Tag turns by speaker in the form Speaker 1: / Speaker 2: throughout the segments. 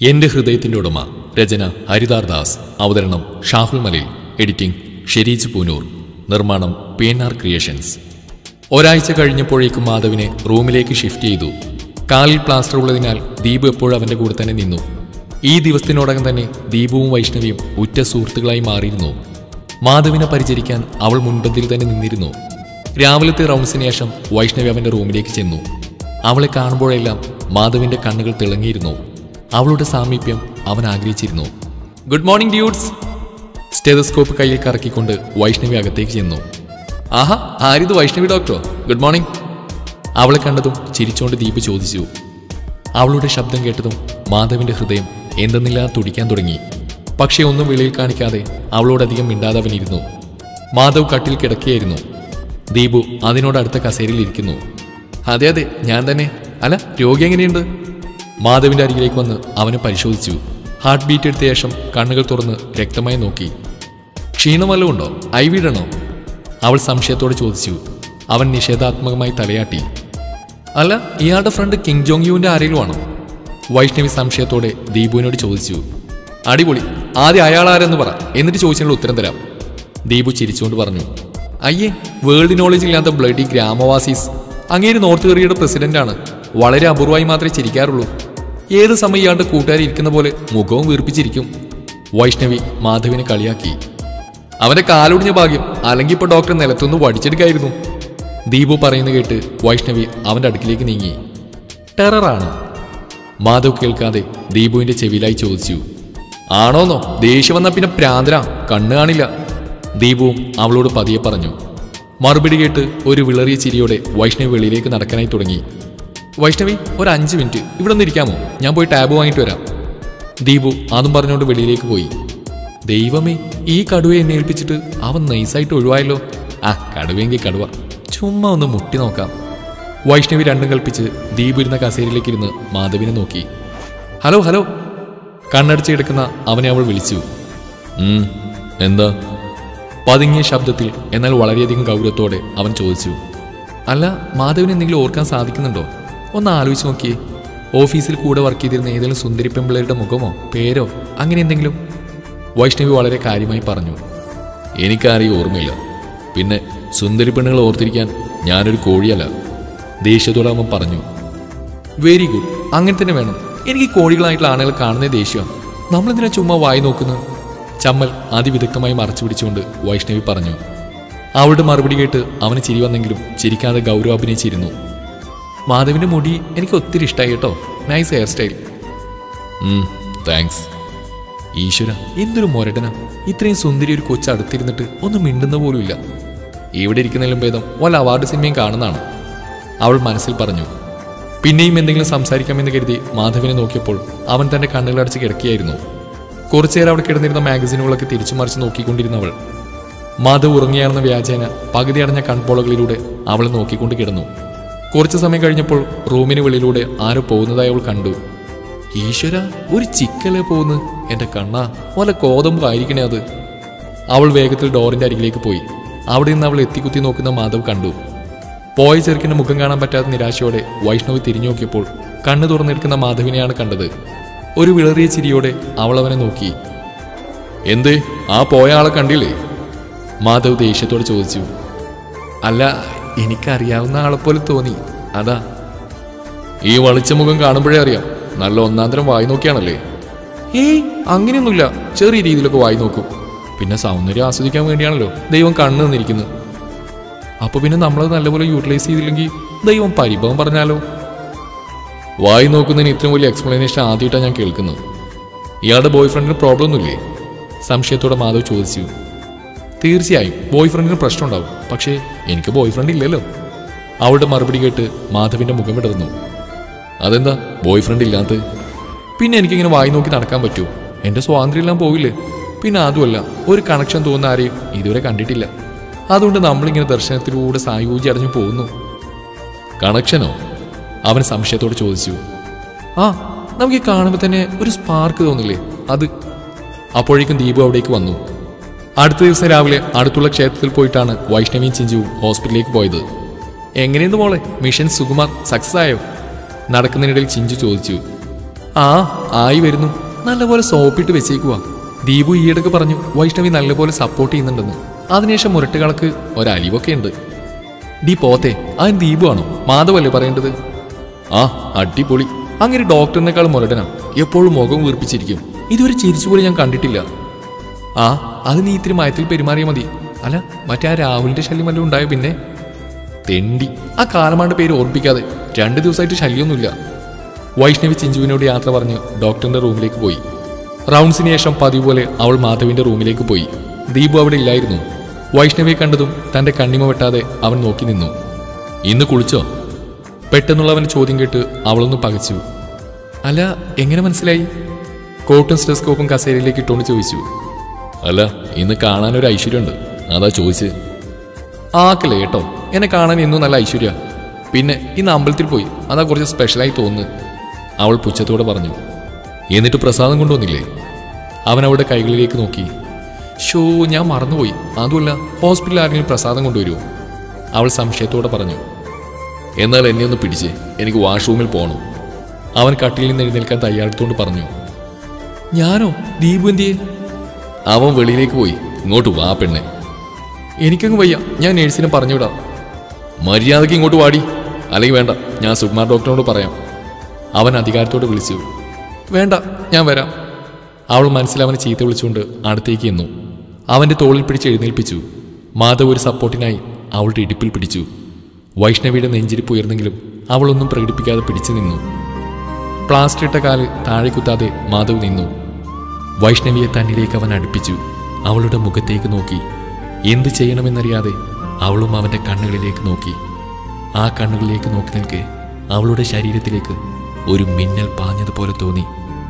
Speaker 1: എന്റെ ഹൃദയത്തിന്റെ ഉടമ രചന ഹരിദാർ ദാസ് അവതരണം ഷാഹുൽ മലിൽ എഡിറ്റിംഗ് ഷെരീജ് പൂനൂർ നിർമ്മാണം പി എൻ ആർ ക്രിയേഷൻസ് ഒരാഴ്ച കഴിഞ്ഞപ്പോഴേക്കും മാധവിനെ റൂമിലേക്ക് ഷിഫ്റ്റ് ചെയ്തു കാലിൽ പ്ലാസ്റ്റർ ഉള്ളതിനാൽ ദീപു എപ്പോഴും അവന്റെ കൂടെ തന്നെ നിന്നു ഈ ദിവസത്തിനോടകം തന്നെ ദീപുവും വൈഷ്ണവിയും ഉറ്റ സുഹൃത്തുക്കളായി മാറിയിരുന്നു മാധവിനെ പരിചരിക്കാൻ അവൾ മുൻപന്തിൽ തന്നെ നിന്നിരുന്നു രാവിലത്തെ റൗണ്ട്സിന് ശേഷം വൈഷ്ണവി അവന്റെ റൂമിലേക്ക് ചെന്നു അവളെ കാണുമ്പോഴെല്ലാം മാധവിന്റെ കണ്ണുകൾ തിളങ്ങിയിരുന്നു അവളുടെ സാമീപ്യം അവൻ ആഗ്രഹിച്ചിരുന്നു ഗുഡ് മോർണിംഗ് ഡ്യൂഡ്സ് സ്റ്റെതസ്കോപ്പ് കയ്യിൽ കറക്കിക്കൊണ്ട് വൈഷ്ണവി അകത്തേക്ക് ചെന്നു ആഹാ ആരിത് വൈഷ്ണവി ഡോക്ടറോ ഗുഡ് മോർണിംഗ് അവളെ കണ്ടതും ചിരിച്ചോണ്ട് ദീപ് ചോദിച്ചു അവളുടെ ശബ്ദം കേട്ടതും മാധവിന്റെ ഹൃദയം എന്തെന്നില്ലാതെ തുടിക്കാൻ തുടങ്ങി പക്ഷേ ഒന്നും വെളിയിൽ കാണിക്കാതെ അവളോടധികം മിണ്ടാതെ അവനിരുന്നു മാധവ് കട്ടിൽ കിടക്കുകയായിരുന്നു ദീപു അതിനോട് അടുത്ത കസേരയിൽ ഇരിക്കുന്നു അതെ അതെ ഞാൻ തന്നെ അല്ല രോഗി എങ്ങനെയുണ്ട് മാധവിന്റെ അരികിലേക്ക് വന്ന് അവനെ പരിശോധിച്ചു ഹാർട്ട് ബീറ്റ് എടുത്ത ശേഷം കണ്ണുകൾ തുറന്ന് രക്തമായി നോക്കി ക്ഷീണം വല്ലതും ഉണ്ടോ ഐ വിടണോ അവൾ സംശയത്തോടെ ചോദിച്ചു അവൻ നിഷേധാത്മകമായി തലയാട്ടി അല്ല ഇയാളുടെ ഫ്രണ്ട് കിങ് ജോങ് യുവിന്റെ ആരെങ്കിലും ആണോ വൈഷ്ണവി സംശയത്തോടെ ദീപുവിനോട് ചോദിച്ചു അടിപൊളി ആദ്യം അയാൾ ആരെന്ന് പറ എന്നിട്ട് ചോദിച്ചതിനുള്ള ഉത്തരം തരാം ദീപു ചിരിച്ചുകൊണ്ട് പറഞ്ഞു അയ്യേ വേൾഡ് നോളജ് ഇല്ലാത്ത ബ്ലഡി ഗ്രാമവാസീസ് അങ്ങേര് നോർത്ത് കൊറിയയുടെ പ്രസിഡന്റാണ് വളരെ അപൂർവമായി മാത്രമേ ചിരിക്കാറുള്ളൂ ഏത് സമയം ഇയാളുടെ കൂട്ടുകാരി ഇരിക്കുന്ന പോലെ മുഖവും വീർപ്പിച്ചിരിക്കും വൈഷ്ണവി മാധവിനെ കളിയാക്കി അവന്റെ കാലൊടിഞ്ഞ ഭാഗ്യം അല്ലെങ്കിൽ ഇപ്പൊ ഡോക്ടർ നിലത്തുനിന്ന് വടിച്ചെടുക്കായിരുന്നു ദീപു പറയുന്ന കേട്ട് വൈഷ്ണവി അവന്റെ അടുക്കിലേക്ക് നീങ്ങി ടെററാണ് മാധവ് കേൾക്കാതെ ദീപുവിന്റെ ചെവിയിലായി ചോദിച്ചു ആണോന്നോ ദേഷ്യം വന്ന പിന്നെ പ്രാന്തര കണ്ണ് കാണില്ല ദീപുവും അവളോട് പതിയെ പറഞ്ഞു മറുപടി കേട്ട് ഒരു വിളറിയ ചിരിയോടെ വൈഷ്ണവി വെളിയിലേക്ക് നടക്കാനായി തുടങ്ങി വൈഷ്ണവി ഒരു അഞ്ച് മിനിറ്റ് ഇവിടെ നിന്ന് ഇരിക്കാമോ ഞാൻ പോയി ടാബ് വാങ്ങിട്ട് വരാം ദീപു അതും പറഞ്ഞുകൊണ്ട് വെളിയിലേക്ക് പോയി ദൈവമേ ഈ കടുവയെ എന്നെ ഏൽപ്പിച്ചിട്ട് അവൻ നൈസായിട്ട് ഒഴിവായല്ലോ ആ കടുവയെങ്കിൽ കടുവ ചുമ്മാ ഒന്ന് മുട്ടി നോക്കാം വൈഷ്ണവി രണ്ടും കൽപ്പിച്ച് ദീപു ഇരുന്ന കസേരയിലേക്ക് ഇരുന്ന് മാധവിനെ നോക്കി ഹലോ ഹലോ കണ്ണടച്ച് കിടക്കുന്ന അവനെ അവൾ വിളിച്ചു "ഉം, എന്താ പതുങ്ങിയ ശബ്ദത്തിൽ എന്നാൽ വളരെയധികം ഗൗരവത്തോടെ അവൻ ചോദിച്ചു അല്ല മാധവിന് എന്തെങ്കിലും ഓർക്കാൻ സാധിക്കുന്നുണ്ടോ ഒന്ന് ആലോചിച്ച് നോക്കിയേ ഓഫീസിൽ കൂടെ വർക്ക് ചെയ്തിരുന്ന ഏതെങ്കിലും സുന്ദരി പെമ്പിള്ളേരുടെ മുഖമോ പേരോ അങ്ങനെ എന്തെങ്കിലും വൈഷ്ണവി വളരെ കാര്യമായി പറഞ്ഞു എനിക്കാരെയും ഓർമ്മയില്ല പിന്നെ സുന്ദരി പെണ്ണുകൾ ഓർത്തിരിക്കാൻ ഞാനൊരു കോഴിയല്ല ദേഷ്യത്തോടെ അവൻ പറഞ്ഞു വെരി ഗുഡ് അങ്ങനെ തന്നെ വേണം എനിക്ക് ഈ കോഴികളായിട്ടുള്ള ആളുകൾ കാണുന്നേ ദേഷ്യമാണ് നമ്മളെന്തിനാ ചുമ്മാ വായി നോക്കുന്നത് ചമ്മൽ അതിവിദഗ്ധമായി മറച്ചു പിടിച്ചുകൊണ്ട് വൈഷ്ണവി പറഞ്ഞു അവളുടെ മറുപടി കേട്ട് അവന് ചിരി വന്നെങ്കിലും ചിരിക്കാതെ ഗൗരവ അഭിനയിച്ചിരുന്നു മാധവിന്റെ മുടി എനിക്ക് ഒത്തിരി ഇഷ്ടമായി കേട്ടോ നൈസ് ഹെയർ സ്റ്റൈൽ താങ്ക്സ് ഈശ്വര എന്തൊരു മൊരടന ഇത്രയും സുന്ദരി ഒരു കൊച്ചു അടുത്തിരുന്നിട്ട് ഒന്നും മിണ്ടുന്ന പോലുമില്ല ഇവിടെ ഇരിക്കുന്നതിലും ഭേദം വല്ല അവാർഡ് സിനിമയും കാണുന്നതാണ് അവൾ മനസ്സിൽ പറഞ്ഞു പിന്നെയും എന്തെങ്കിലും സംസാരിക്കാമെന്ന് കരുതി മാധവിനെ നോക്കിയപ്പോൾ അവൻ തന്റെ കണ്ണുകളടച്ച് കിടക്കുകയായിരുന്നു കുറച്ചുനേരം അവിടെ കിടന്നിരുന്ന മാഗസിനുകളൊക്കെ തിരിച്ചു മറിച്ച് നോക്കിക്കൊണ്ടിരുന്നവൾ മാധവ് ഉറങ്ങിയാണെന്ന വ്യാജേന പകുതി അടഞ്ഞ കൺപോളകളിലൂടെ അവളെ നോക്കിക്കൊണ്ട് കിടന്നു കുറച്ചു സമയം കഴിഞ്ഞപ്പോൾ റൂമിന് വെളിയിലൂടെ ആരോ പോകുന്നതായി അവൾ കണ്ടു ഈശ്വര ഒരു ചിക്കലെ പോകുന്നു എന്റെ കണ്ണാ വല്ല കോതമ്പ് ആയിരിക്കണേ അത് അവൾ വേഗത്തിൽ ഡോറിന്റെ അരികിലേക്ക് പോയി അവിടെ നിന്ന് അവൾ എത്തിക്കുത്തി നോക്കുന്ന മാധവ് കണ്ടു പോയ ചെറുക്കിന്റെ മുഖം കാണാൻ പറ്റാത്ത നിരാശയോടെ വൈഷ്ണവ് തിരിഞ്ഞു നോക്കിയപ്പോൾ കണ്ണു തുറന്നിരിക്കുന്ന മാധവിനെയാണ് കണ്ടത് ഒരു വിളറിയ ചിരിയോടെ അവൾ അവനെ നോക്കി എന്തേ ആ പോയ ആളെ കണ്ടില്ലേ മാധവ് ദേഷ്യത്തോടെ ചോദിച്ചു അല്ല എനിക്കറിയാവുന്ന ആളെപ്പോലെ തോന്നി അതാ ഈ വളിച്ച മുഖം കാണുമ്പോഴേ അറിയാം നല്ല ഒന്നാന്തരം വായി നോക്കിയാണല്ലേ ഏയ് അങ്ങനെയൊന്നുമില്ല ചെറിയ രീതിയിലൊക്കെ വായി നോക്കും പിന്നെ സൗന്ദര്യം ആസ്വദിക്കാൻ വേണ്ടിയാണല്ലോ ദൈവം കണ്ണു നിന്നിരിക്കുന്നത് അപ്പൊ പിന്നെ നമ്മളത് നല്ലപോലെ യൂട്ടിലൈസ് ചെയ്തില്ലെങ്കിൽ ദൈവം പരിഭവം പറഞ്ഞാലോ വായി നോക്കുന്നതിന് ഇത്രയും വലിയ എക്സ്പ്ലനേഷൻ ആദ്യമായിട്ടാണ് ഞാൻ കേൾക്കുന്നത് ഇയാളുടെ ബോയ് ഫ്രണ്ടിന് പ്രോബ്ലം ഒന്നുമില്ലേ സംശയത്തോടെ മാധവ് ചോദിച്ചു തീർച്ചയായും ബോയ് ഫ്രണ്ടിന് പ്രശ്നം ഉണ്ടാവും പക്ഷേ എനിക്ക് ബോയ് ഫ്രണ്ട് ഇല്ലല്ലോ അവളുടെ മറുപടി കേട്ട് മാധവിന്റെ മുഖം വിടർന്നു അതെന്താ ബോയ് ഫ്രണ്ട് ഇല്ലാത്തത് പിന്നെ എനിക്കിങ്ങനെ വായി നോക്കി നടക്കാൻ പറ്റൂ എന്റെ സ്വാതന്ത്ര്യം എല്ലാം പോവില്ലേ പിന്നെ അതുമല്ല ഒരു കണക്ഷൻ തോന്നുന്ന ആരെയും ഇതുവരെ കണ്ടിട്ടില്ല അതുകൊണ്ട് നമ്മളിങ്ങനെ ദർശനത്തിലൂടെ സായൂജ്യം അടഞ്ഞു പോകുന്നു കണക്ഷനോ അവൻ സംശയത്തോടെ ചോദിച്ചു ആ നമുക്ക് ഈ കാണുമ്പോൾ തന്നെ ഒരു സ്പാർക്ക് തോന്നില്ലേ അത് അപ്പോഴേക്കും ദീപു അവിടേക്ക് വന്നു അടുത്ത ദിവസം രാവിലെ അടുത്തുള്ള ക്ഷേത്രത്തിൽ പോയിട്ടാണ് വൈഷ്ണവിയും ചിഞ്ചുവും ഹോസ്പിറ്റലിലേക്ക് പോയത് എങ്ങനെയുണ്ട് മോളെ മിഷൻ സുകുമാർ സക്സസ് ആയോ നടക്കുന്നതിനിടയിൽ ചിഞ്ചു ചോദിച്ചു ആ ആയി വരുന്നു നല്ലപോലെ സോപ്പിട്ട് വെച്ചേക്കുവാ ദീപു ഈയിടക്ക് പറഞ്ഞു വൈഷ്ണവി നല്ലപോലെ സപ്പോർട്ട് ചെയ്യുന്നുണ്ടെന്ന് അതിനുശേഷം മുരട്ടുകൾക്ക് ഒരലിവൊക്കെ ഉണ്ട് ഡി പോത്തെ അതിന് ദീപു ആണോ മാധവല്ലേ പറയേണ്ടത് ആ അടിപൊളി അങ്ങനെ ഡോക്ടറിനേക്കാൾ മുരടനാ എപ്പോഴും മുഖം വീർപ്പിച്ചിരിക്കും ഇതുവരെ ചിരിച്ചുപോലും ഞാൻ കണ്ടിട്ടില്ല ആ അത് നീ ഇത്തിരി മയത്തിൽ പെരുമാറിയാൽ മതി അല്ല മറ്റേ ആ രാഹുലിന്റെ ശല്യം വല്ലതും ഉണ്ടായോ പിന്നെ തെണ്ടി ആ കാലമാണ്ട് പേര് ഓർപ്പിക്കാതെ രണ്ട് ദിവസമായിട്ട് ശല്യമൊന്നുമില്ല വൈഷ്ണവി ചിഞ്ചുവിനോട് യാത്ര പറഞ്ഞ് ഡോക്ടറിന്റെ റൂമിലേക്ക് പോയി റൗണ്ട്സിന് ശേഷം പതിവ് പോലെ അവൾ മാധവിന്റെ റൂമിലേക്ക് പോയി ദീപു അവിടെ ഇല്ലായിരുന്നു വൈഷ്ണവിയെ കണ്ടതും തന്റെ കണ്ണിമ വെട്ടാതെ അവൻ നോക്കി നിന്നു ഇന്ന് കുളിച്ചോ പെട്ടെന്നുള്ള അവന്റെ ചോദ്യം കേട്ട് അവളൊന്ന് പകച്ചു അല്ല എങ്ങനെ മനസ്സിലായി കോട്ടും സ്റ്റെസ്കോപ്പും കസേരയിലേക്ക് ഇട്ടുകൊണ്ട് ചോദിച്ചു അല്ല ഇന്ന് കാണാനൊരു ഐശ്വര്യമുണ്ട് അതാ ചോദിച്ചത് ആക്കല്ലേ കേട്ടോ എന്നെ കാണാൻ എന്നും നല്ല ഐശ്വര്യ പിന്നെ ഇന്ന് അമ്പലത്തിൽ പോയി അതാ കുറച്ച് സ്പെഷ്യലായി തോന്നുന്നു അവൾ പുച്ഛത്തോടെ പറഞ്ഞു എന്നിട്ട് പ്രസാദം കൊണ്ടുവന്നില്ലേ അവൻ അവളുടെ കൈകളിലേക്ക് നോക്കി ഷോ ഞാൻ മറന്നുപോയി അതുമല്ല ഹോസ്പിറ്റലിൽ ആരെങ്കിലും പ്രസാദം കൊണ്ടുവരുമോ അവൾ സംശയത്തോടെ പറഞ്ഞു എന്നാൽ എന്നെ ഒന്ന് പിടിച്ച് എനിക്ക് വാഷ്റൂമിൽ പോകണം അവൻ കട്ടിലിൽ നിന്ന് എഴുന്നേൽക്കാൻ തയ്യാറെടുത്തുകൊണ്ട് പറഞ്ഞു ഞാനോ ദീപു എന്തിയെ അവൻ വെളിയിലേക്ക് പോയി ഇങ്ങോട്ട് വാ പെണ്ണെ എനിക്കങ്ങ് വയ്യ ഞാൻ നേഴ്സിനെ പറഞ്ഞുവിടാം മര്യാദയ്ക്ക് ഇങ്ങോട്ട് വാടി അല്ലെങ്കിൽ വേണ്ട ഞാൻ സുകുമാർ ഡോക്ടറിനോട് പറയാം അവൻ അധികാരത്തോട് വിളിച്ചു വേണ്ട ഞാൻ വരാം അവൾ മനസ്സിൽ അവനെ ചീത്ത വിളിച്ചുകൊണ്ട് അടുത്തേക്ക് എന്നു അവന്റെ തോളിൽ പിടിച്ച് എഴുന്നേൽപ്പിച്ചു മാധവ് ഒരു സപ്പോർട്ടിനായി അവളുടെ ഇടുപ്പിൽ പിടിച്ചു വൈഷ്ണവിയുടെ നെഞ്ചിരിപ്പ് ഉയർന്നെങ്കിലും അവളൊന്നും പ്രകടിപ്പിക്കാതെ പിടിച്ചു നിന്നു പ്ലാസ്റ്റർ ഇട്ട കാല് താഴെ കുത്താതെ മാധവ് നിന്നു വൈഷ്ണവിയെ തന്നിലേക്ക് അവൻ അടുപ്പിച്ചു അവളുടെ മുഖത്തേക്ക് നോക്കി എന്ത് ചെയ്യണമെന്നറിയാതെ അവളും അവന്റെ കണ്ണുകളിലേക്ക് നോക്കി ആ കണ്ണുകളിലേക്ക് നോക്കി നിൽക്കെ അവളുടെ ശരീരത്തിലേക്ക് ഒരു മിന്നൽ പാഞ്ഞതുപോലെ തോന്നി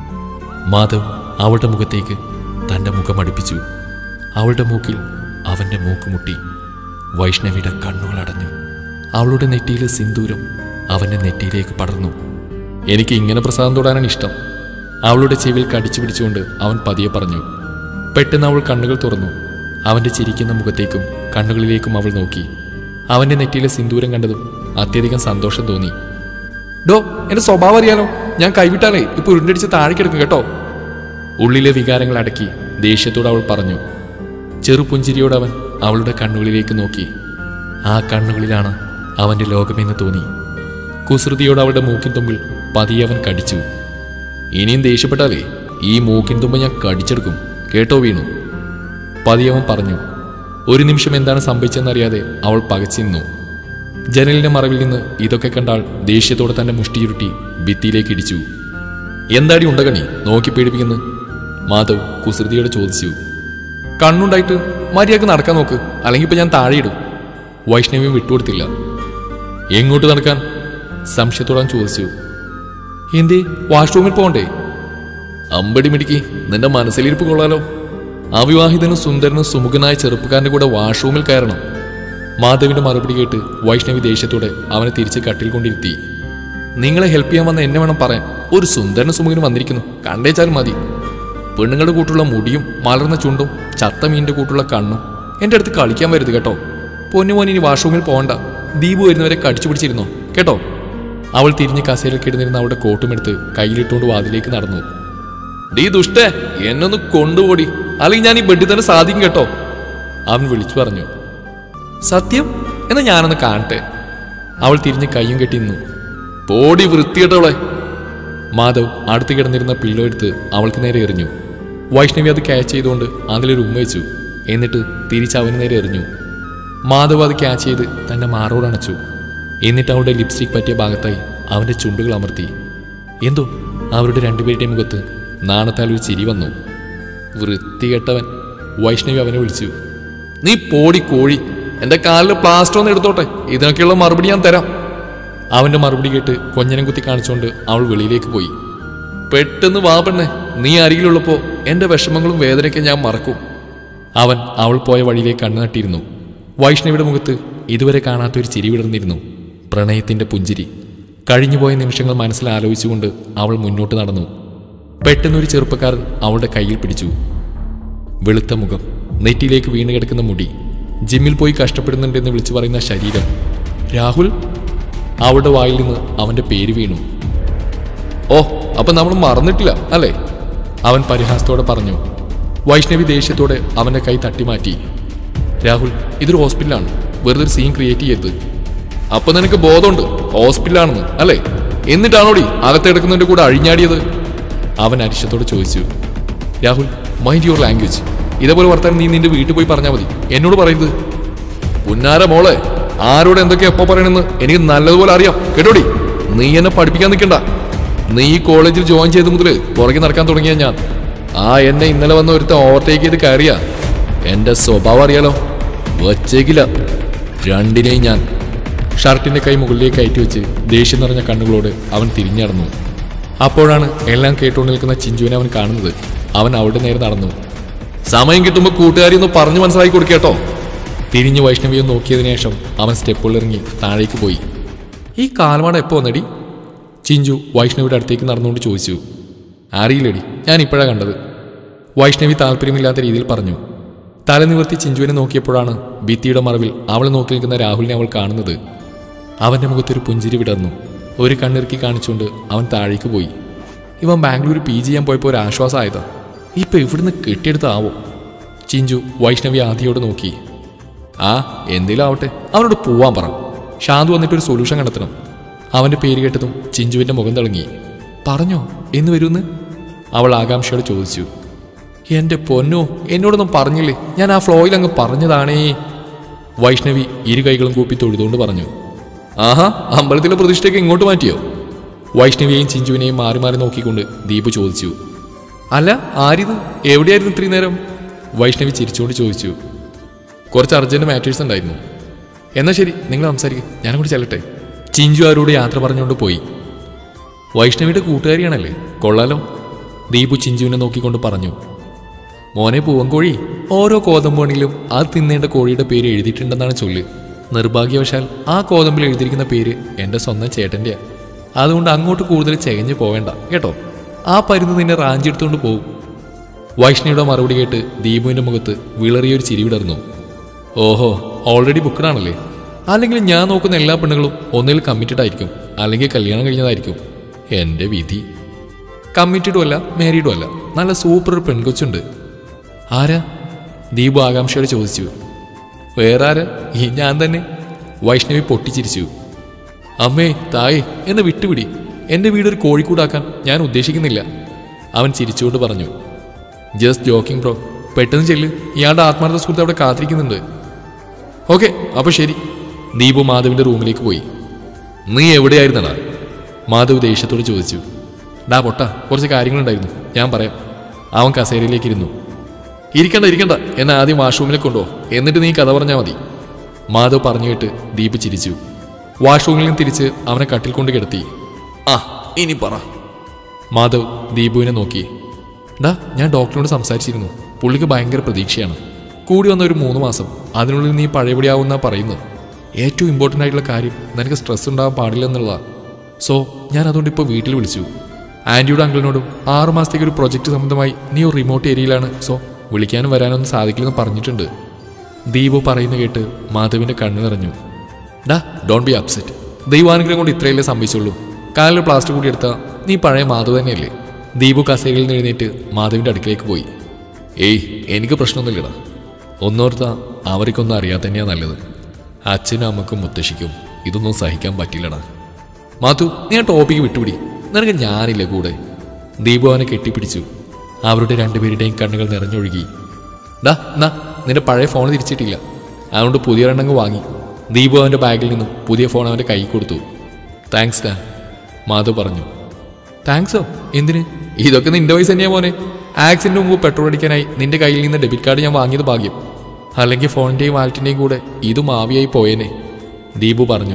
Speaker 1: മാധവ് അവളുടെ മുഖത്തേക്ക് തന്റെ മുഖം അടുപ്പിച്ചു അവളുടെ മൂക്കിൽ അവന്റെ മൂക്ക് മുട്ടി വൈഷ്ണവിയുടെ കണ്ണുകൾ അടഞ്ഞു അവളുടെ നെറ്റിയിലെ സിന്ദൂരം അവന്റെ നെറ്റിയിലേക്ക് പടർന്നു എനിക്ക് ഇങ്ങനെ പ്രസാദം തൊടാനാണ് ഇഷ്ടം അവളുടെ ചെവിയിൽ കടിച്ചു പിടിച്ചുകൊണ്ട് അവൻ പതിയെ പറഞ്ഞു പെട്ടെന്ന് അവൾ കണ്ണുകൾ തുറന്നു അവന്റെ ചിരിക്കുന്ന മുഖത്തേക്കും കണ്ണുകളിലേക്കും അവൾ നോക്കി അവന്റെ നെറ്റിയിലെ സിന്ദൂരം കണ്ടതും അത്യധികം സന്തോഷം തോന്നി ഡോ എന്റെ സ്വഭാവം അറിയാലോ ഞാൻ കൈവിട്ടാലേ ഇപ്പൊ ഉരുണ്ടടിച്ച് താഴെ കിടക്കും കേട്ടോ ഉള്ളിലെ വികാരങ്ങൾ അടക്കി ദേഷ്യത്തോട് അവൾ പറഞ്ഞു ചെറുപുഞ്ചിരിയോട് അവൻ അവളുടെ കണ്ണുകളിലേക്ക് നോക്കി ആ കണ്ണുകളിലാണ് അവന്റെ ലോകമെന്ന് തോന്നി കുസൃതിയോട് അവളുടെ മൂക്കിൻ തുമ്പിൽ പതിയെ അവൻ കടിച്ചു ഇനിയും ദേഷ്യപ്പെട്ടാലേ ഈ മൂക്കിൻ തുമ്പ് ഞാൻ കടിച്ചെടുക്കും കേട്ടോ വീണു പതിയവൻ പറഞ്ഞു ഒരു നിമിഷം എന്താണ് സംഭവിച്ചതെന്നറിയാതെ അവൾ പകച്ചു നിന്നു ജനലിന്റെ മറവിൽ നിന്ന് ഇതൊക്കെ കണ്ടാൽ ദേഷ്യത്തോടെ തന്റെ മുഷ്ടി ചുരുട്ടി ഭിത്തിയിലേക്ക് ഇടിച്ചു എന്താടി ഉണ്ടകണി നോക്കി പേടിപ്പിക്കുന്നു മാധവ് കുസൃതിയോട് ചോദിച്ചു കണ്ണുണ്ടായിട്ട് മര്യാദക്ക് നടക്കാൻ നോക്ക് അല്ലെങ്കിൽ ഇപ്പൊ ഞാൻ താഴെയിടും വൈഷ്ണവി വിട്ടുകൊടുത്തില്ല എങ്ങോട്ട് നടക്കാൻ സംശയത്തോടാൻ ചോദിച്ചു എന്തേ വാഷ്റൂമിൽ പോകണ്ടേ അമ്പടി മിടിക്ക് നിന്റെ മനസ്സിലിരിപ്പ് കൊള്ളാലോ അവിവാഹിതനും സുന്ദരനും സുമുഖനായ ചെറുപ്പക്കാരന്റെ കൂടെ വാഷ്റൂമിൽ കയറണം മാധവിന്റെ മറുപടി കേട്ട് വൈഷ്ണവി ദേഷ്യത്തോടെ അവനെ തിരിച്ച് കട്ടിൽ കൊണ്ടിരുത്തി നിങ്ങളെ ഹെൽപ്പ് ചെയ്യാൻ വന്ന എന്നെ വേണം പറയാൻ ഒരു സുന്ദരനും സുമുഖനും വന്നിരിക്കുന്നു കണ്ടേച്ചാലും മതി പെണ്ണുങ്ങളുടെ കൂട്ടുള്ള മുടിയും മലർന്ന ചുണ്ടും ചത്ത മീനിന്റെ കൂട്ടുള്ള കണ്ണും എന്റെ അടുത്ത് കളിക്കാൻ വരുത് കേട്ടോ പൊന്നുമോൻ ഇനി വാഷ്റൂമിൽ പോകണ്ട ദീപു വരുന്നവരെ കടിച്ചു പിടിച്ചിരുന്നോ കേട്ടോ അവൾ തിരിഞ്ഞ് കസേരയിൽ കിടന്നിരുന്ന അവളുടെ കോട്ടുമെടുത്ത് കയ്യിലിട്ടുകൊണ്ട് വാതിലേക്ക് നടന്നു ഡീ ദുഷ്ടേ എന്നൊന്ന് കൊണ്ടുപോടി അല്ലെങ്കിൽ ഞാൻ ഈ ബെഡിൽ തന്നെ സാധിക്കും കേട്ടോ അവൻ വിളിച്ചു പറഞ്ഞു സത്യം എന്നാ ഞാനൊന്ന് കാണട്ടെ അവൾ തിരിഞ്ഞ് കയ്യും കെട്ടി നിന്നു പോടി വൃത്തികെട്ടവളെ മാധവ് അടുത്ത് കിടന്നിരുന്ന പില്ലോ എടുത്ത് അവൾക്ക് നേരെ എറിഞ്ഞു വൈഷ്ണവി അത് ക്യാച്ച് ചെയ്തുകൊണ്ട് അതിലൊരു ഉമ്മ വെച്ചു എന്നിട്ട് തിരിച്ച് അവന് നേരെ എറിഞ്ഞു മാധവ് അത് ക്യാച്ച് ചെയ്ത് തന്റെ മാറോട് അണച്ചു എന്നിട്ട് അവളുടെ ലിപ്സ്റ്റിക് പറ്റിയ ഭാഗത്തായി അവന്റെ ചുണ്ടുകൾ അമർത്തി എന്തോ അവരുടെ രണ്ടുപേരുടെയും മുഖത്ത് നാണത്താൽ ഒരു ചിരി വന്നു വൃത്തികെട്ടവൻ വൈഷ്ണവി അവനെ വിളിച്ചു നീ പോടി കോഴി എന്റെ കാലിൽ പ്ലാസ്റ്റർ ഒന്ന് എടുത്തോട്ടെ ഇതിനൊക്കെയുള്ള മറുപടി ഞാൻ തരാം അവന്റെ മറുപടി കേട്ട് കൊഞ്ഞനം കുത്തി കാണിച്ചുകൊണ്ട് അവൾ വെളിയിലേക്ക് പോയി പെട്ടെന്ന് വാ പെണ്ണെ നീ അരികിലുള്ളപ്പോ എന്റെ വിഷമങ്ങളും വേദനയ്ക്ക് ഞാൻ മറക്കും അവൻ അവൾ പോയ വഴിയിലേക്ക് കണ്ണു നട്ടിരുന്നു വൈഷ്ണവിയുടെ മുഖത്ത് ഇതുവരെ കാണാത്ത ഒരു ചിരി വിടർന്നിരുന്നു പ്രണയത്തിന്റെ പുഞ്ചിരി കഴിഞ്ഞുപോയ നിമിഷങ്ങൾ മനസ്സിൽ ആലോചിച്ചുകൊണ്ട് അവൾ മുന്നോട്ട് നടന്നു പെട്ടെന്നൊരു ചെറുപ്പക്കാരൻ അവളുടെ കയ്യിൽ പിടിച്ചു വെളുത്ത മുഖം നെറ്റിയിലേക്ക് വീണ് കിടക്കുന്ന മുടി ജിമ്മിൽ പോയി കഷ്ടപ്പെടുന്നുണ്ടെന്ന് വിളിച്ചു പറയുന്ന ശരീരം രാഹുൽ അവളുടെ വായിൽ നിന്ന് അവന്റെ പേര് വീണു ഓ അപ്പൊ നമ്മൾ മറന്നിട്ടില്ല അല്ലേ അവൻ പരിഹാസത്തോടെ പറഞ്ഞു വൈഷ്ണവി ദേഷ്യത്തോടെ അവന്റെ കൈ തട്ടിമാറ്റി രാഹുൽ ഇതൊരു ഹോസ്പിറ്റലാണ് വെറുതെ ഒരു സീൻ ക്രിയേറ്റ് ചെയ്യരുത് അപ്പൊ നിനക്ക് ബോധമുണ്ട് ഹോസ്പിറ്റലാണെന്ന് അല്ലേ എന്നിട്ടാണോടി അകത്തെടുക്കുന്നതിന്റെ കൂടെ അഴിഞ്ഞാടിയത് അവൻ അരിശത്തോട് ചോദിച്ചു രാഹുൽ മൈൻഡ് യുവർ ലാംഗ്വേജ് ഇതേപോലെ വർത്താനം നീ നിന്റെ വീട്ടിൽ പോയി പറഞ്ഞാൽ മതി എന്നോട് പറയരുത് പുന്നാര മോളെ ആരോട് എന്തൊക്കെ എപ്പോ പറയണെന്ന് എനിക്ക് നല്ലതുപോലെ അറിയാം കേട്ടോടി നീ എന്നെ പഠിപ്പിക്കാൻ നിൽക്കണ്ട നീ ഈ കോളേജിൽ ജോയിൻ ചെയ്ത മുതൽ പുറകെ നടക്കാൻ തുടങ്ങിയ ഞാൻ ആ എന്നെ ഇന്നലെ വന്ന ഒരുത്ത ഓവർടേക്ക് ചെയ്ത് കയറിയ എന്റെ സ്വഭാവം അറിയാലോ വച്ചേക്കില്ല രണ്ടിനെയും ഞാൻ ഷർട്ടിന്റെ കൈ മുകളിലേക്ക് കയറ്റി വെച്ച് ദേഷ്യം നിറഞ്ഞ കണ്ണുകളോട് അവൻ തിരിഞ്ഞടന്നു അപ്പോഴാണ് എല്ലാം കേട്ടുകൊണ്ട് നിൽക്കുന്ന ചിഞ്ചുവിനെ അവൻ കാണുന്നത് അവൻ അവളുടെ നേരെ നടന്നു സമയം കിട്ടുമ്പോൾ കൂട്ടുകാരി ഒന്ന് പറഞ്ഞു മനസ്സിലാക്കി കൊടുക്കേട്ടോ തിരിഞ്ഞു വൈഷ്ണവിയെ നോക്കിയതിനു ശേഷം അവൻ സ്റ്റെപ്പുകൾ ഇറങ്ങി താഴേക്ക് പോയി ഈ കാൽമാട എപ്പോ വന്നടി ചിഞ്ചു വൈഷ്ണവിയുടെ അടുത്തേക്ക് നടന്നുകൊണ്ട് ചോദിച്ചു അറിയില്ലടി ഞാൻ ഇപ്പോഴാണ് കണ്ടത് വൈഷ്ണവി താല്പര്യമില്ലാത്ത രീതിയിൽ പറഞ്ഞു തല നിവർത്തി ചിഞ്ചുവിനെ നോക്കിയപ്പോഴാണ് ഭിത്തിയുടെ മറവിൽ അവൾ നോക്കി നിൽക്കുന്ന രാഹുലിനെ അവൾ കാണുന്നത് അവന്റെ മുഖത്തൊരു പുഞ്ചിരി വിടർന്നു ഒരു കണ്ണിറുക്കി കാണിച്ചുകൊണ്ട് അവൻ താഴേക്ക് പോയി ഇവൻ ബാംഗ്ലൂർ പി ജി ചെയ്യാൻ പോയപ്പോൾ ഒരു ആശ്വാസമായതാ ഇപ്പൊ ഇവിടുന്ന് കെട്ടിയെടുത്താവോ ചിഞ്ചു വൈഷ്ണവി ആദിയോട് നോക്കി ആ എന്തേലും ആവട്ടെ അവനോട് പോവാൻ പറ ശാന്തു വന്നിട്ട് ഒരു സൊല്യൂഷൻ കണ്ടെത്തണം അവന്റെ പേര് കേട്ടതും ചിഞ്ചുവിന്റെ മുഖം തിളങ്ങി പറഞ്ഞോ എന്ന് വരുമെന്ന് അവൾ ആകാംക്ഷയോട് ചോദിച്ചു എന്റെ പൊന്നോ എന്നോടൊന്നും പറഞ്ഞില്ലേ ഞാൻ ആ ഫ്ലോയിൽ അങ്ങ് പറഞ്ഞതാണേ വൈഷ്ണവി ഇരു കൈകളും കൂപ്പി തൊഴുതുകൊണ്ട് പറഞ്ഞു ആഹാ അമ്പലത്തിലെ പ്രതിഷ്ഠയ്ക്ക് ഇങ്ങോട്ട് മാറ്റിയോ വൈഷ്ണവിയെയും ചിഞ്ചുവിനെയും മാറി മാറി നോക്കിക്കൊണ്ട് ദീപു ചോദിച്ചു അല്ല ആരിത് എവിടെയായിരുന്നു ഇത്രയും നേരം വൈഷ്ണവി ചിരിച്ചുകൊണ്ട് ചോദിച്ചു കുറച്ച് അർജന്റ് മാറ്റേഴ്സ് ഉണ്ടായിരുന്നു എന്നാ ശരി നിങ്ങൾ സംസാരിക്കും ഞാനും കൂടി ചെല്ലട്ടെ ചിഞ്ചു അവരോട് യാത്ര പറഞ്ഞുകൊണ്ട് പോയി വൈഷ്ണവിയുടെ കൂട്ടുകാരിയാണല്ലേ കൊള്ളാലോ ദീപു ചിഞ്ചുവിനെ നോക്കിക്കൊണ്ട് പറഞ്ഞു മോനെ പൂവൻകോഴി ഓരോ കോതമ്പോണിലും ആ തിന്നേണ്ട കോഴിയുടെ പേര് എഴുതിയിട്ടുണ്ടെന്നാണ് ചൊല്ല് നിർഭാഗ്യവശാൽ ആ കോതമ്പിൽ എഴുതിയിരിക്കുന്ന പേര് എൻ്റെ സ്വന്തം ചേട്ടൻ്റെയാ അതുകൊണ്ട് അങ്ങോട്ട് കൂടുതൽ ചെകഞ്ഞു പോവേണ്ട കേട്ടോ ആ പരുന്ന് നിന്നെ റാഞ്ചിയെടുത്തുകൊണ്ട് പോകും വൈഷ്ണവിയുടെ മറുപടി കേട്ട് ദീപുവിന്റെ മുഖത്ത് വിളറിയൊരു ചിരി വിടർന്നു ഓഹോ ഓൾറെഡി ബുക്കഡാണല്ലേ അല്ലെങ്കിൽ ഞാൻ നോക്കുന്ന എല്ലാ പെണ്ണുങ്ങളും ഒന്നിൽ കമ്മിറ്റഡ് ആയിരിക്കും അല്ലെങ്കിൽ കല്യാണം കഴിഞ്ഞതായിരിക്കും എൻ്റെ വിധി കമ്മിറ്റഡും അല്ല മാരീഡും അല്ല നല്ല സൂപ്പർ ഒരു പെൺകൊച്ചുണ്ട് ആരാ ദീപു ആകാംക്ഷയോടെ ചോദിച്ചു വേറെ ആരാ ഈ ഞാൻ തന്നെ വൈഷ്ണവി പൊട്ടിച്ചിരിച്ചു അമ്മേ തായേ എന്നെ വിട്ടുപിടി എൻ്റെ വീടൊരു കോഴിക്കൂടാക്കാൻ ഞാൻ ഉദ്ദേശിക്കുന്നില്ല അവൻ ചിരിച്ചുകൊണ്ട് പറഞ്ഞു ജസ്റ്റ് ജോക്കിംഗ് ബ്രോ പെട്ടെന്ന് ചെല്ല് ഇയാളുടെ ആത്മാർത്ഥ സുഹൃത്ത് അവിടെ കാത്തിരിക്കുന്നുണ്ട് ഓക്കെ അപ്പൊ ശരി ദീപു മാധവിന്റെ റൂമിലേക്ക് പോയി നീ എവിടെയായിരുന്നടാ മാധവ് ദേഷ്യത്തോട് ചോദിച്ചു ഡാ പൊട്ട കുറച്ച് കാര്യങ്ങളുണ്ടായിരുന്നു ഞാൻ പറയാം അവൻ കസേരയിലേക്ക് ഇരുന്നു ഇരിക്കണ്ട ഇരിക്കണ്ട എന്നെ ആദ്യം വാഷ്റൂമിലേക്ക് കൊണ്ടുപോ എന്നിട്ട് നീ കഥ പറഞ്ഞാൽ മതി മാധവ് പറഞ്ഞു കേട്ട് ദീപ് ചിരിച്ചു വാഷ്റൂമിൽ നിന്ന് തിരിച്ച് അവനെ കട്ടിൽ കൊണ്ട് കിടത്തി ആ ഇനി പറ മാധവ് ദീപുവിനെ നോക്കി ഡാ ഞാൻ ഡോക്ടറിനോട് സംസാരിച്ചിരുന്നു പുള്ളിക്ക് ഭയങ്കര പ്രതീക്ഷയാണ് കൂടി വന്ന ഒരു മൂന്ന് മാസം അതിനുള്ളിൽ നീ പഴയപടിയാവുന്ന പറയുന്നത് ഏറ്റവും ഇമ്പോർട്ടൻ്റ് ആയിട്ടുള്ള കാര്യം നിനക്ക് സ്ട്രെസ് ഉണ്ടാകാൻ പാടില്ല എന്നുള്ളതാണ് സോ ഞാൻ അതുകൊണ്ട് ഇപ്പോൾ വീട്ടിൽ വിളിച്ചു ആൻറ്റിയുടെ അങ്കിളിനോടും ആറു മാസത്തേക്ക് ഒരു പ്രൊജക്റ്റ് സംബന്ധമായി നീ ഒരു റിമോട്ട് ഏരിയയിലാണ് സോ വിളിക്കാനും വരാനൊന്നും സാധിക്കില്ലെന്ന് പറഞ്ഞിട്ടുണ്ട് ദീപു പറയുന്ന കേട്ട് മാധവിന്റെ കണ്ണ് നിറഞ്ഞു ഡാ ഡോണ്ട് ബി അപ്സെറ്റ് ദൈവാനുഗ്രഹം കൊണ്ട് ഇത്രയല്ലേ സംഭവിച്ചുള്ളൂ കാലിൽ പ്ലാസ്റ്റർ കൂടി എടുത്താൽ നീ പഴയ മാധവ് തന്നെയല്ലേ ദീപു കസേരയിൽ നിന്ന് എഴുന്നേറ്റ് മാധവിന്റെ അടുക്കിലേക്ക് പോയി ഏയ് എനിക്ക് പ്രശ്നമൊന്നുമില്ലടാ ഒന്നോർത്താ അവർക്കൊന്നും അറിയാതെ തന്നെയാ നല്ലത് അച്ഛനും അമ്മക്കും മുത്തശ്ശിക്കും ഇതൊന്നും സഹിക്കാൻ പറ്റില്ലടാ മാധു നീ ആ ടോപ്പിക്ക് വിട്ടുപിടി നിനക്ക് ഞാനില്ല കൂടെ ദീപു അവനെ കെട്ടിപ്പിടിച്ചു അവരുടെ രണ്ടുപേരുടെയും കണ്ണുകൾ നിറഞ്ഞൊഴുകി ഡാ എന്നാ നിന്റെ പഴയ ഫോൺ തിരിച്ചിട്ടില്ല അതുകൊണ്ട് പുതിയ രണ്ടങ്ങ് വാങ്ങി ദീപു അവൻ്റെ ബാഗിൽ നിന്നും പുതിയ ഫോൺ അവൻ്റെ കൈ കൊടുത്തു താങ്ക്സ് ഡാ മാധു പറഞ്ഞു താങ്ക്സോ എന്തിന് ഇതൊക്കെ നിന്റെ വയസ്സ് തന്നെയാ മോനെ ആക്സിഡന്റ് മുമ്പ് പെട്രോൾ അടിക്കാനായി നിന്റെ കയ്യിൽ നിന്ന് ഡെബിറ്റ് കാർഡ് ഞാൻ വാങ്ങിയത് ഭാഗ്യം അല്ലെങ്കിൽ ഫോണിന്റെയും വാലറ്റിന്റെയും കൂടെ ഇതും ആവിയായി പോയേനെ ദീപു പറഞ്ഞു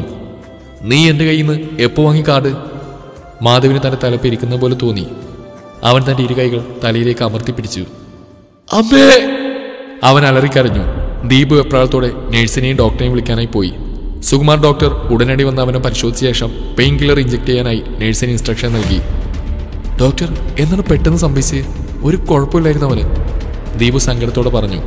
Speaker 1: നീ എന്റെ കയ്യിൽ നിന്ന് എപ്പോ വാങ്ങി കാർഡ് മാധവിന് തന്റെ തല പെരിക്കുന്ന പോലെ തോന്നി അവൻ തന്റെ ഇരു കൈകൾ തലയിലേക്ക് അമർത്തി പിടിച്ചു അമ്മേ അവൻ അലറിക്കരഞ്ഞു ദീപു എപ്രാളത്തോടെ നഴ്സിനെയും ഡോക്ടറെയും വിളിക്കാനായി പോയി സുകുമാർ ഡോക്ടർ ഉടനടി വന്ന് അവനെ പരിശോധിച്ച ശേഷം പെയിൻ കില്ലർ ഇഞ്ചെക്ട് ചെയ്യാനായി നഴ്സിന് ഇൻസ്ട്രക്ഷൻ നൽകി ഡോക്ടർ എന്താണ് പെട്ടെന്ന് സംഭവിച്ച് ഒരു കുഴപ്പമില്ലായിരുന്നു അവന് ദീപു സങ്കടത്തോടെ പറഞ്ഞു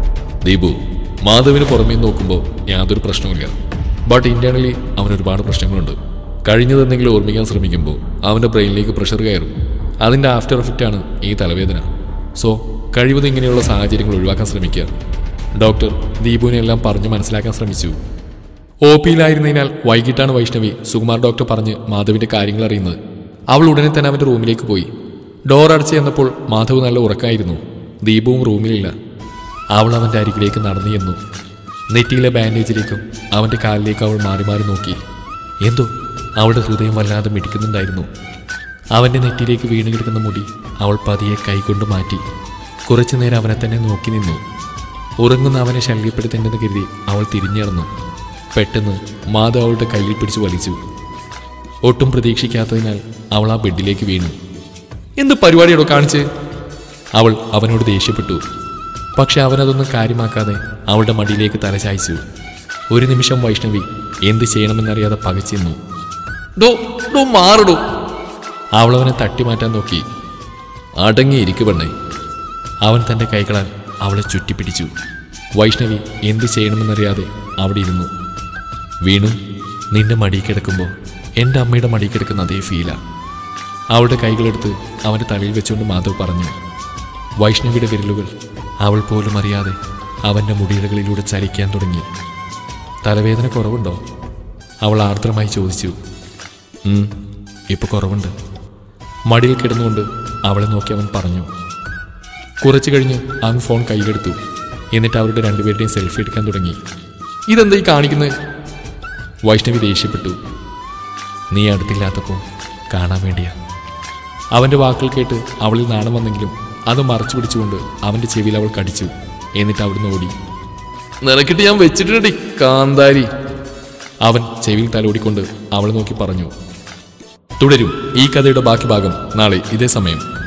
Speaker 1: ദീപു മാധവിന് പുറമേ നോക്കുമ്പോൾ യാതൊരു പ്രശ്നവുമില്ല ബട്ട് ഇന്റേണലി അവന് ഒരുപാട് പ്രശ്നങ്ങളുണ്ട് കഴിഞ്ഞതെന്തെങ്കിലും ഓർമ്മിക്കാൻ ശ്രമിക്കുമ്പോൾ അവൻ്റെ ബ്രെയിനിലേക്ക് പ്രഷർ കയറും അതിൻ്റെ ആഫ്റ്റർ എഫക്റ്റാണ് ഈ തലവേദന സോ കഴിവതും ഇങ്ങനെയുള്ള സാഹചര്യങ്ങൾ ഒഴിവാക്കാൻ ശ്രമിക്കുക ഡോക്ടർ ദീപുവിനെ എല്ലാം പറഞ്ഞു മനസ്സിലാക്കാൻ ശ്രമിച്ചു ഒ പിയിലായിരുന്നതിനാൽ വൈകിട്ടാണ് വൈഷ്ണവി സുകുമാർ ഡോക്ടർ പറഞ്ഞ് മാധവിന്റെ കാര്യങ്ങൾ അറിയുന്നത് അവൾ ഉടനെ തന്നെ അവന്റെ റൂമിലേക്ക് പോയി ഡോർ അടച്ചു ചെന്നപ്പോൾ മാധവ് നല്ല ഉറക്കായിരുന്നു ദീപവും റൂമിലില്ല അവൾ അവന്റെ അരികിലേക്ക് നടന്നു ചെന്നു നെറ്റിയിലെ ബാൻഡേജിലേക്കും അവന്റെ കാലിലേക്കും അവൾ മാറി മാറി നോക്കി എന്തോ അവളുടെ ഹൃദയം വല്ലാതെ മിടിക്കുന്നുണ്ടായിരുന്നു അവന്റെ നെറ്റിയിലേക്ക് വീണ് കിടക്കുന്ന മുടി അവൾ പതിയെ കൈകൊണ്ട് മാറ്റി കുറച്ചു നേരം അവനെ തന്നെ നോക്കി നിന്നു ഉറങ്ങുന്ന അവനെ ശല്യപ്പെടുത്തേണ്ടെന്ന് കരുതി അവൾ തിരിഞ്ഞിറന്നു പെട്ടെന്ന് മാധവ് അവളുടെ കയ്യിൽ പിടിച്ചു വലിച്ചു ഒട്ടും പ്രതീക്ഷിക്കാത്തതിനാൽ അവൾ ആ ബെഡിലേക്ക് വീണു എന്ത് പരിപാടിയാണോ കാണിച്ച് അവൾ അവനോട് ദേഷ്യപ്പെട്ടു പക്ഷെ അവനതൊന്നും കാര്യമാക്കാതെ അവളുടെ മടിയിലേക്ക് തലചായ്ച്ചു ഒരു നിമിഷം വൈഷ്ണവി എന്ത് ചെയ്യണമെന്നറിയാതെ പകച്ചിരുന്നു ഡോ ഡോ മാറടോ അവൾ അവനെ തട്ടിമാറ്റാൻ നോക്കി അടങ്ങിയിരിക്കു പെണ്ണേ അവൻ തൻ്റെ കൈകളാൽ അവളെ ചുറ്റിപ്പിടിച്ചു വൈഷ്ണവി എന്ത് ചെയ്യണമെന്നറിയാതെ അവിടെ ഇരുന്നു വീണു നിന്റെ മടി കിടക്കുമ്പോൾ എൻ്റെ അമ്മയുടെ മടി കിടക്കുന്ന അതേ ഫീലാ അവളുടെ കൈകളെടുത്ത് അവൻ്റെ തലയിൽ വെച്ചുകൊണ്ട് മാധവ് പറഞ്ഞു വൈഷ്ണവിയുടെ വിരലുകൾ അവൾ പോലും അറിയാതെ അവൻ്റെ മുടിയിഴകളിലൂടെ ചലിക്കാൻ തുടങ്ങി തലവേദന കുറവുണ്ടോ അവൾ ആർദ്രമായി ചോദിച്ചു "ഉം, ഇപ്പൊ കുറവുണ്ട് മടിയിൽ കിടന്നുകൊണ്ട് അവളെ നോക്കി അവൻ പറഞ്ഞു കുറച്ചു കഴിഞ്ഞ് അവൻ ഫോൺ കയ്യിലെടുത്തു എന്നിട്ട് അവരുടെ രണ്ടുപേരുടെയും സെൽഫി എടുക്കാൻ തുടങ്ങി ഇതെന്താ ഈ കാണിക്കുന്നത് വൈഷ്ണവി ദേഷ്യപ്പെട്ടു നീ അടുത്തില്ലാത്തപ്പോൾ കാണാൻ വേണ്ടിയാ അവന്റെ വാക്കുകൾ കേട്ട് അവളിൽ നാണം വന്നെങ്കിലും അത് മറച്ചു പിടിച്ചുകൊണ്ട് അവന്റെ ചെവിയിൽ അവൾ കടിച്ചു എന്നിട്ട് അവിടുന്ന് ഓടി നിനക്കിട്ട് ഞാൻ വെച്ചിട്ടുണ്ട് കാന്താരി അവൻ ചെവിയിൽ തലോടിക്കൊണ്ട് അവളെ നോക്കി പറഞ്ഞു തുടരും ഈ കഥയുടെ ബാക്കി ഭാഗം നാളെ ഇതേ സമയം